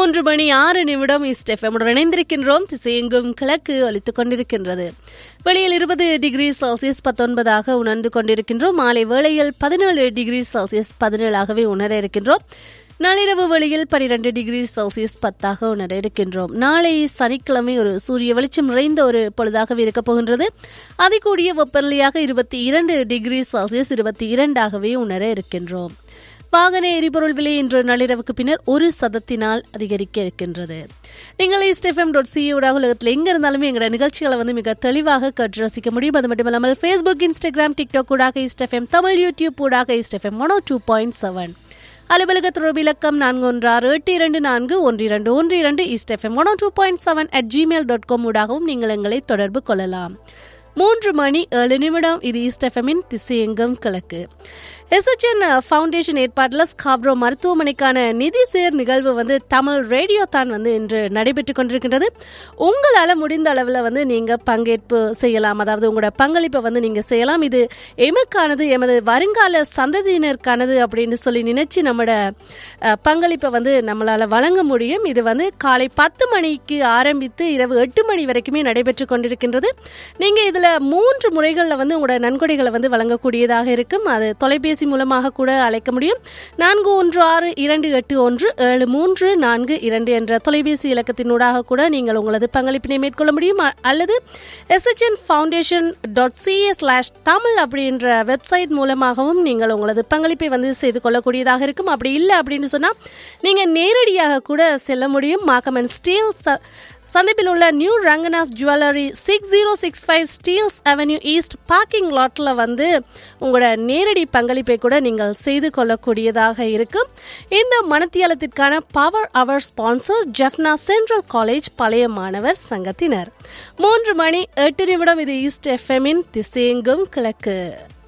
மூன்று மணி ஆறு நிமிடம் ஈஸ்ட் எஃப்எம்முடன் இணைந்திருக்கின்றோம் திசையெங்கும் கிழக்கு ஒலித்துக் கொண்டிருக்கின்றது வெளியில் இருபது டிகிரி செல்சியஸ் பத்தொன்பதாக உணர்ந்து கொண்டிருக்கின்றோம் மாலை வேளையில் பதினேழு டிகிரி செல்சியஸ் பதினேழாகவே உணர இருக்கின்றோம் நள்ளிரவு வெளியில் பனிரெண்டு டிகிரி செல்சியஸ் பத்தாக உணர இருக்கின்றோம் நாளை சனிக்கிழமை ஒரு சூரிய வெளிச்சம் நிறைந்த ஒரு பொழுதாகவே இருக்கப் போகின்றது அதிகூடிய வெப்பநிலையாக இருபத்தி இரண்டு டிகிரி செல்சியஸ் இருபத்தி இரண்டாகவே உணர இருக்கின்றோம் வாகன எரிபொருள் விலை இன்று நள்ளிரவுக்கு பின்னர் ஒரு சதத்தினால் அதிகரிக்க இருக்கின்றது நீங்கள் இஸ்டெஃப்எம் டாட் சி ஊடாக உலகத்தில் எங்க இருந்தாலுமே எங்களோட நிகழ்ச்சிகளை வந்து மிக தெளிவாக கேட்டு ரசிக்க முடியும் அது மட்டும் இல்லாமல் ஃபேஸ்புக் இன்ஸ்டாகிராம் டிக்டாக் ஊடாக இஸ்டெஃப்எம் தமிழ் யூடியூப் ஊடாக East FM one two point seven அலுவலக தொடர்பு இலக்கம் நான்கு ஒன்று ஆறு எட்டு இரண்டு நான்கு ஒன்று இரண்டு ஒன்று இரண்டு east FM one two point seven at Gmail dot com ஊடாகவும் நீங்கள் எங்களை தொடர்பு கொள்ளலாம் மூன்று மணி ஏழு நிமிடம் இது ஈஸ்ட் எஃப்எம்மின் திசையெங்கும் கிழக்கு எஸ்எச்என் ஃபவுண்டேஷன் ஏற்பாட்டில் ஸ்காப்ரோ மருத்துவமனைக்கான நிதி சேர் நிகழ்வு வந்து தமிழ் ரேடியோ தான் வந்து இன்று நடைபெற்று கொண்டிருக்கின்றது உங்களால் முடிந்த அளவில் வந்து நீங்கள் பங்கேற்பு செய்யலாம் அதாவது உங்களோட பங்களிப்பை வந்து நீங்கள் செய்யலாம் இது எமக்கானது எமது வருங்கால சந்ததியினருக்கானது அப்படின்னு சொல்லி நினைச்சு நம்மளோட அஹ், பங்களிப்பை வந்து நம்மளால் வழங்க முடியும் இது வந்து காலை பத்து மணிக்கு ஆரம்பித்து இரவு எட்டு மணி வரைக்குமே நடைபெற்று கொண்டிருக்கின்றது நீங்கள் இதில் மூன்று முறைகளில் வந்து உங்களோட நன்கொடைகளை வந்து வழங்கக்கூடியதாக இருக்கும் அது தொலைபேசி மூலமாக கூட அழைக்க முடியும் நான்கு ஒன்று ஆறு இரண்டு எட்டு ஒன்று ஏழு மூன்று நான்கு இரண்டு என்ற தொலைபேசி இலக்கத்தினூடாக கூட நீங்கள் உங்களது பங்களிப்பினை மேற்கொள்ள முடியும் அ- அல்லது SHN foundation dot CA slash Tamil அப்படின்ற வெப்சைட் மூலமாகவும் நீங்கள் உங்களது பங்களிப்பை வந்து செய்து கொள்ளக்கூடியதாக இருக்கும் அப்படி இல்லை அப்படின்னு சொன்னால் நீங்கள் நேரடியாக கூட செல்ல முடியும் மாக்கமன் ஸ்டீல் ச- சந்திப்பில் உள்ள new Ranganas jewellery six zero six five steels avenue east parking லாட்டில் வந்து உங்களோட நேரடி பங்களிப்பை கூட நீங்கள் செய்து கொள்ளக்கூடியதாக இருக்கும் இந்த மனத்தியாலத்திற்கான power hour sponsor Jaffna central college பழைய மாணவர் சங்கத்தினர் மூன்று மணி எட்டு நிமிடம் இது ஈஸ்ட் எஃப்எம்மின் திசையெங்கும் கிழக்கு